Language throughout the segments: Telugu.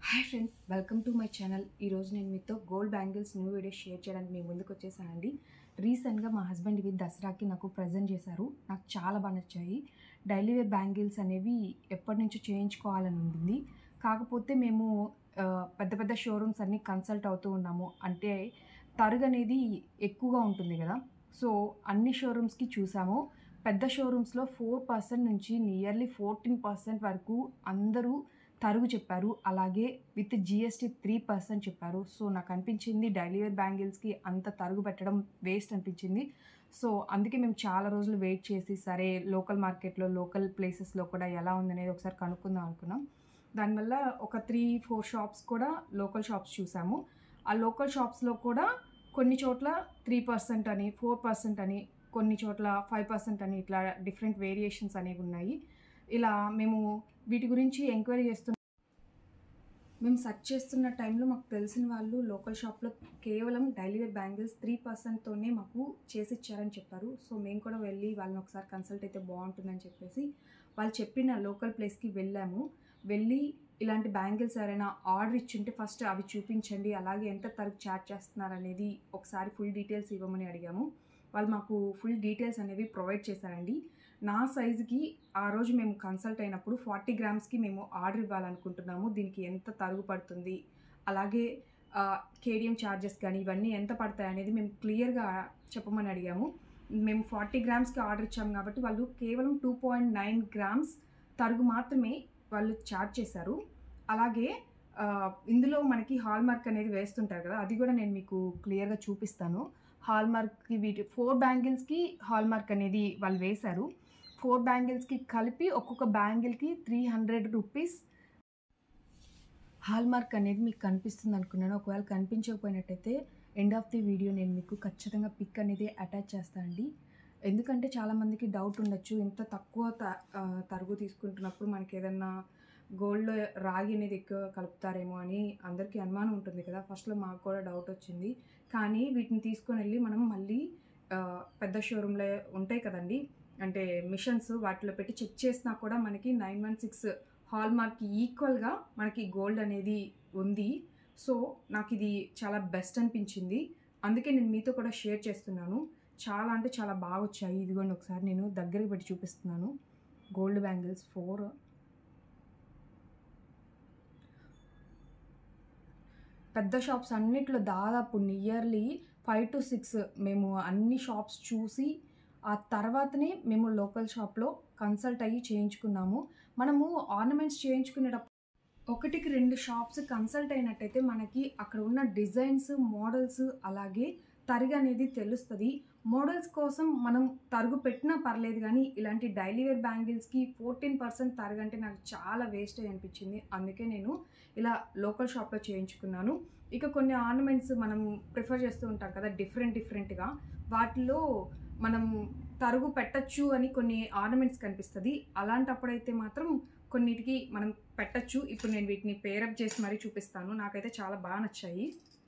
hi friends welcome to my channel ఈరోజు నేను మీతో gold bangles new video share చేయడానికి మీ ముందుకు వచ్చేసానండి రీసెంట్గా మా హస్బెండ్ ఇవి దసరాకి నాకు ప్రజెంట్ చేశారు నాకు చాలా బాగా నచ్చాయి డైలీ వేర్ బ్యాంగిల్స్ అనేవి ఎప్పటి నుంచో చేయించుకోవాలని ఉంటుంది కాకపోతే మేము ఆ, పెద్ద పెద్ద షోరూమ్స్ అన్నీ కన్సల్ట్ అవుతూ ఉన్నాము అంటే తరుగు అనేది ఎక్కువగా ఉంటుంది కదా సో అన్ని షోరూమ్స్కి చూసాము పెద్ద షోరూమ్స్లో ఫోర్ పర్సెంట్ నుంచి నియర్లీ ఫోర్టీన్ పర్సెంట్ వరకు అందరూ తరుగు చెప్పారు అలాగే విత్ జిఎస్టీ త్రీ పర్సెంట్ చెప్పారు సో నాకు అనిపించింది డైలీ వేర్ బ్యాంగిల్స్కి అంత తరుగు పెట్టడం వేస్ట్ అనిపించింది సో అందుకే మేము చాలా రోజులు వెయిట్ చేసి సరే లోకల్ మార్కెట్లో లోకల్ ప్లేసెస్లో కూడా ఎలా ఉందనేది ఒకసారి కనుక్కుందాం అనుకున్నాం దానివల్ల ఒక త్రీ ఫోర్ షాప్స్ కూడా లోకల్ షాప్స్ చూసాము ఆ లోకల్ షాప్స్లో కూడా కొన్ని చోట్ల త్రీ పర్సెంట్ అని ఫోర్ పర్సెంట్ అని కొన్ని చోట్ల ఫైవ్ పర్సెంట్ అని ఇట్లా డిఫరెంట్ వేరియేషన్స్ అనేవి ఉన్నాయి ఇలా మేము వీటి గురించి ఎంక్వైరీ చేస్తున్న మేము సెర్చ్ చేస్తున్న టైంలో మాకు తెలిసిన వాళ్ళు లోకల్ షాప్లో కేవలం డైలీ వేర్ బ్యాంగిల్స్ త్రీ పర్సెంట్తోనే మాకు చేసి ఇచ్చారని చెప్పారు సో మేము కూడా వెళ్ళి వాళ్ళని ఒకసారి కన్సల్ట్ అయితే బాగుంటుందని చెప్పేసి వాళ్ళు చెప్పిన లోకల్ ప్లేస్కి వెళ్ళాము వెళ్ళి ఇలాంటి బ్యాంగిల్స్ ఎవరైనా ఆర్డర్ ఇచ్చుంటే ఫస్ట్ అవి చూపించండి అలాగే ఎంత తరకు చార్జ్ చేస్తున్నారు అనేది ఒకసారి ఫుల్ డీటెయిల్స్ ఇవ్వమని అడిగాము వాళ్ళు మాకు ఫుల్ డీటెయిల్స్ అనేవి ప్రొవైడ్ చేశారండి నా సైజుకి ఆ రోజు మేము కన్సల్ట్ అయినప్పుడు ఫార్టీ గ్రామ్స్కి మేము ఆర్డర్ ఇవ్వాలనుకుంటున్నాము దీనికి ఎంత తరుగు పడుతుంది అలాగే కేడిఎం ఛార్జెస్ కానీ ఇవన్నీ ఎంత పడతాయి అనేది మేము క్లియర్గా చెప్పమని అడిగాము మేము ఫార్టీ గ్రామ్స్కి ఆర్డర్ ఇచ్చాము కాబట్టి వాళ్ళు కేవలం టూ పాయింట్ నైన్ గ్రామ్స్ తరుగు మాత్రమే వాళ్ళు ఛార్జ్ చేశారు అలాగే ఆ, ఇందులో మనకి హాల్ మార్క్ అనేది వేస్తుంటారు కదా అది కూడా నేను మీకు క్లియర్గా చూపిస్తాను హాల్ మార్క్కి వీటి ఫోర్ బ్యాంగిల్స్కి హాల్ మార్క్ అనేది వాళ్ళు వేశారు ఫోర్ బ్యాంగిల్స్కి కలిపి ఒక్కొక్క బ్యాంగిల్కి three hundred rupees hallmark అనేది మీకు కనిపిస్తుంది అనుకున్నాను ఒకవేళ కనిపించకపోయినట్టయితే ఎండ్ ఆఫ్ ది వీడియో నేను మీకు ఖచ్చితంగా పిక్ అనేది అటాచ్ చేస్తానండి ఎందుకంటే చాలామందికి డౌట్ ఉండొచ్చు ఇంత తక్కువ త- ఆ, తరుగు తీసుకుంటున్నప్పుడు మనకి ఏదన్నా గోల్డ్ రాగి అనేది ఎక్కువ కలుపుతారేమో అని అందరికీ అనుమానం ఉంటుంది కదా ఫస్ట్లో మాకు కూడా డౌట్ వచ్చింది కానీ వీటిని తీసుకొని వెళ్ళి మనం మళ్ళీ ఆ, పెద్ద షోరూంలో ఉంటాయి కదండి అంటే మిషన్స్ వాటిలో పెట్టి చెక్ చేసినా కూడా మనకి nine one six hallmark ఈక్వల్గా మనకి గోల్డ్ అనేది ఉంది సో నాకు ఇది చాలా బెస్ట్ అనిపించింది అందుకే నేను మీతో కూడా షేర్ చేస్తున్నాను చాలా అంటే చాలా బాగా వచ్చాయి ఇదిగోండి ఒకసారి నేను దగ్గరికి పెట్టి చూపిస్తున్నాను గోల్డ్ బ్యాంగిల్స్ ఫోర్ పెద్ద షాప్స్ అన్నిట్లో దాదాపు నియర్లీ ఫైవ్ టు సిక్స్ మేము అన్ని షాప్స్ చూసి ఆ తర్వాతనే మేము లోకల్ షాప్లో కన్సల్ట్ అయ్యి చేయించుకున్నాము మనము ఆర్నమెంట్స్ చేయించుకునేటప్పుడు ఒకటికి రెండు షాప్స్ కన్సల్ట్ అయినట్టయితే మనకి అక్కడ ఉన్న డిజైన్స్ మోడల్స్ అలాగే తరుగు అనేది తెలుస్తుంది మోడల్స్ కోసం మనం తరుగు పెట్టినా పర్లేదు కానీ ఇలాంటి డైలీ వేర్ బ్యాంగిల్స్కి ఫోర్టీన్ పర్సెంట్ తరుగు అంటే నాకు చాలా వేస్ట్ అనిపించింది అందుకే నేను ఇలా లోకల్ షాప్లో చేయించుకున్నాను ఇక కొన్ని ఆర్నమెంట్స్ మనం ప్రిఫర్ చేస్తూ ఉంటాం కదా డిఫరెంట్ డిఫరెంట్గా వాటిలో మనం తరుగు పెట్టచ్చు అని కొన్ని ఆర్నమెంట్స్ కనిపిస్తుంది అలాంటప్పుడైతే మాత్రం కొన్నిటికి మనం పెట్టచ్చు ఇప్పుడు నేను వీటిని పేరప్ చేసి మరీ చూపిస్తాను నాకైతే చాలా బాగా నచ్చాయి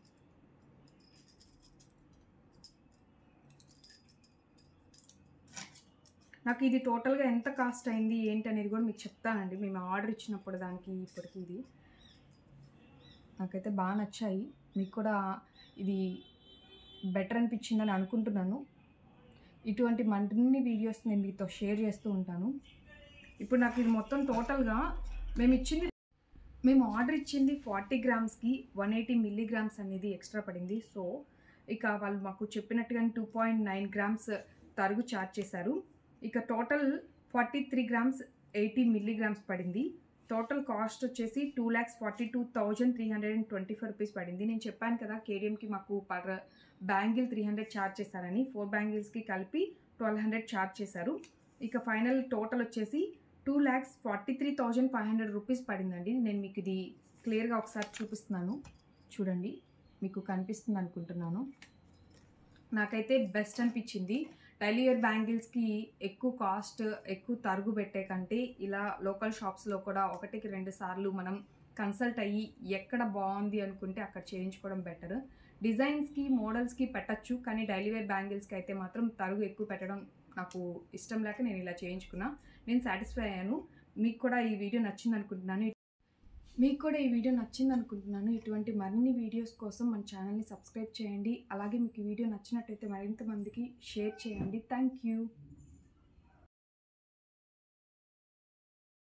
నాకు ఇది టోటల్గా ఎంత కాస్ట్ అయింది ఏంటి అనేది కూడా మీకు చెప్తానండి మేము ఆర్డర్ ఇచ్చినప్పుడు దానికి ఇప్పటికి ఇది నాకైతే బాగా నచ్చాయి మీకు కూడా ఇది బెటర్ అనిపించిందని అనుకుంటున్నాను ఇటువంటి మరిన్ని వీడియోస్ నేను మీతో షేర్ చేస్తూ ఉంటాను ఇప్పుడు నాకు ఇది మొత్తం టోటల్గా మేము ఇచ్చింది మేము ఆర్డర్ ఇచ్చింది ఫార్టీ గ్రామ్స్కి వన్ ఎయిటీ మిల్లీగ్రామ్స్ అనేది ఎక్స్ట్రా పడింది సో ఇక వాళ్ళు మాకు చెప్పినట్టుగానే టూ పాయింట్ నైన్ గ్రామ్స్ తరుగు చార్జ్ చేశారు ఇక total forty three grams eighty milligrams పడింది టోటల్ కాస్ట్ వచ్చేసి two lakhs forty two thousand three hundred and twenty five rupees పడింది నేను చెప్పాను కదా కేడిఎంకి మాకు per bangle three hundred charge చేశారని ఫోర్ బ్యాంగిల్స్కి కలిపి ట్వెల్వ్ హండ్రెడ్ ఛార్జ్ చేశారు ఇక ఫైనల్ టోటల్ వచ్చేసి two lakhs forty three thousand five hundred rupees పడిందండి నేను మీకు ఇది క్లియర్గా ఒకసారి చూపిస్తున్నాను చూడండి మీకు కనిపిస్తుంది అనుకుంటున్నాను నాకైతే బెస్ట్ అనిపించింది డైలీ వేర్ బ్యాంగిల్స్కి ఎక్కువ కాస్ట్ ఎక్కువ తరుగు పెట్టే కంటే ఇలా లోకల్ షాప్స్లో కూడా ఒకటికి రెండు సార్లు మనం కన్సల్ట్ అయ్యి ఎక్కడ బాగుంది అనుకుంటే అక్కడ చేయించుకోవడం బెటర్ డిజైన్స్కి మోడల్స్కి పెట్టచ్చు కానీ డైలీ వేర్ బ్యాంగిల్స్కి అయితే మాత్రం తరుగు ఎక్కువ పెట్టడం నాకు ఇష్టం లేక నేను ఇలా చేయించుకున్నా నేను సాటిస్ఫై అయ్యాను మీకు కూడా ఈ వీడియో నచ్చింది అనుకుంటున్నాను మీకు కూడా ఈ వీడియో నచ్చింది అనుకుంటున్నాను ఇటువంటి మరిన్ని వీడియోస్ కోసం మన ఛానల్ని సబ్స్క్రైబ్ చేయండి అలాగే మీకు ఈ వీడియో నచ్చినట్టయితే మరింత మందికి షేర్ చేయండి థ్యాంక్ యూ